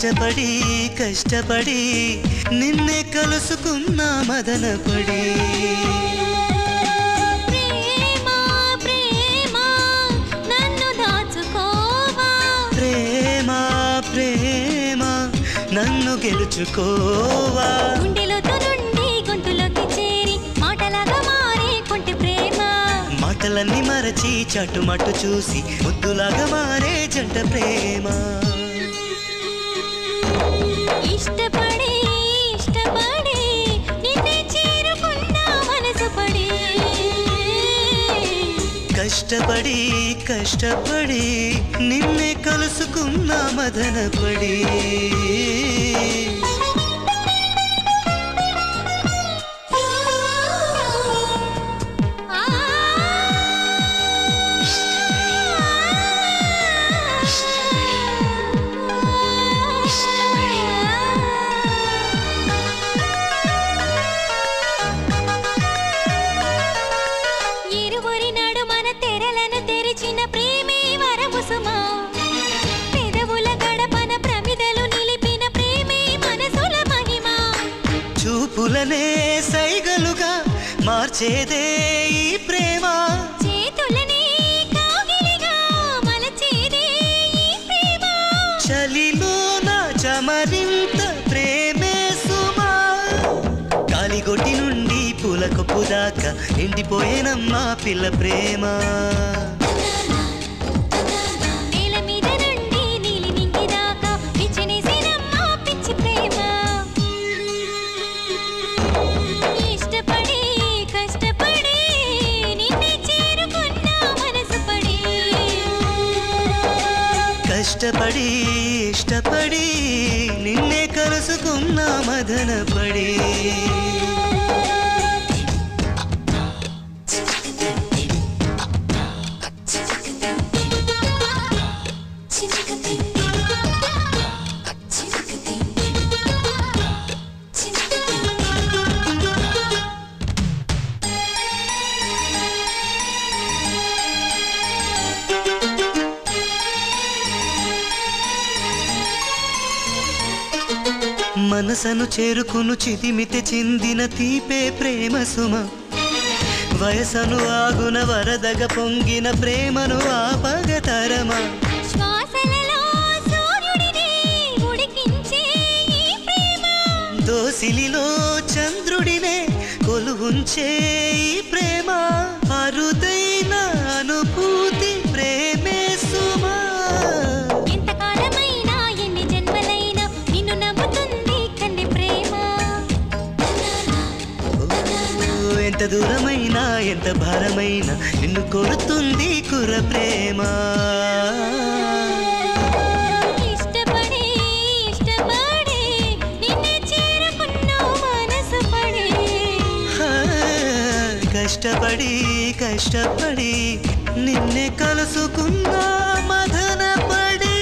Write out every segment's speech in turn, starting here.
కష్టపడి కష్టపడి నిన్నే కలుసుకున్నా మదనపడి ప్రేమ ప్రేమ నన్ను దాచుకోవా ప్రేమ ప్రేమ నన్ను గెలుచుకోవా గుండెలోతు నుండి గొంతులోకి చేరి మాటలాగా మారే కొంటి ప్రేమ మాటలన్నీ మరచి చటుమటు చూసి ముద్దులాగా మారే జంట ప్రేమ ఇష్టపడి ఇష్టపడి నిన్నే చేరుకున్నా మనసు పడి కష్టపడి కష్టపడి నిన్నే కలుసుకున్నా మదనపడి ఆ ఇరువురి నడుమన తెరలను తెరిచిన ప్రేమే వరము సుమా పెదవుల గడపన ప్రమిదలు నిలిపిన ప్రేమే మనసుల మహిమా చూపులనే సైగలుగా మార్చేదే ఈ ప్రేమ చేతులనే కాగిలిగా మలచేదే ఈ ప్రేమ చలిలోన చమరింత ప్రేమే సుమా గాలిగొట్టి నుండి పూల కొప్పు దాకా నిండిపోయేనమ్మా పిల్ల ప్రేమ నేల మీద నుండి నీలి నింగి దాకా పిచ్చినేసేనమ్మా పిచ్చి ప్రేమ ఇష్టపడి కష్టపడి నిన్నే చేరుకున్నా మనసు పడి కష్టపడి ఇష్టపడి నిన్నే కలుసుకున్నా మదనపడి మనసను చేరుకును చితిమితే చిందిన తీపే ప్రేమ సుమ వయసను ఆగున వరదగ పొంగిన ప్రేమను ఆపగతరమా శ్వాసలలో సూర్యుడిని ఉడికించే ఈ ప్రేమ దోసిలిలో చంద్రుడినే కొలువుంచే ఈ ప్రేమ అరుదైన అనుభూతి ప్రేమే సుమా ఎంతకాలమైనా ఎన్ని జన్మలైనా నిన్ను నమ్ముతుంది కన్ని ప్రేమ ఓ, ఎంత దూరమైనా ఎంత భారమైనా నిన్ను కోరుతుంది కుర ప్రేమ ఇష్టపడి ఇష్టపడి నిన్నే చేరుకున్నా మనసు పడి హా, కష్టపడి కష్టపడి నిన్నే కలుసుకున్నా మదనపడి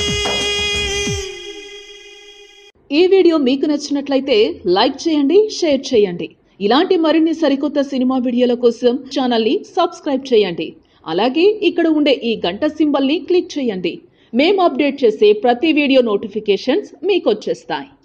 ఈ వీడియో మీకు నచ్చినట్లయితే లైక్ చేయండి షేర్ చేయండి ఇలాంటి మరిన్ని సరికొత్త సినిమా వీడియోల కోసం ఛానల్ని సబ్స్క్రైబ్ చేయండి అలాగే ఇక్కడ ఉండే ఈ గంట సింబల్ని క్లిక్ చేయండి మేము అప్డేట్ చేసే ప్రతి వీడియో నోటిఫికేషన్స్ మీకు వచ్చేస్తాయి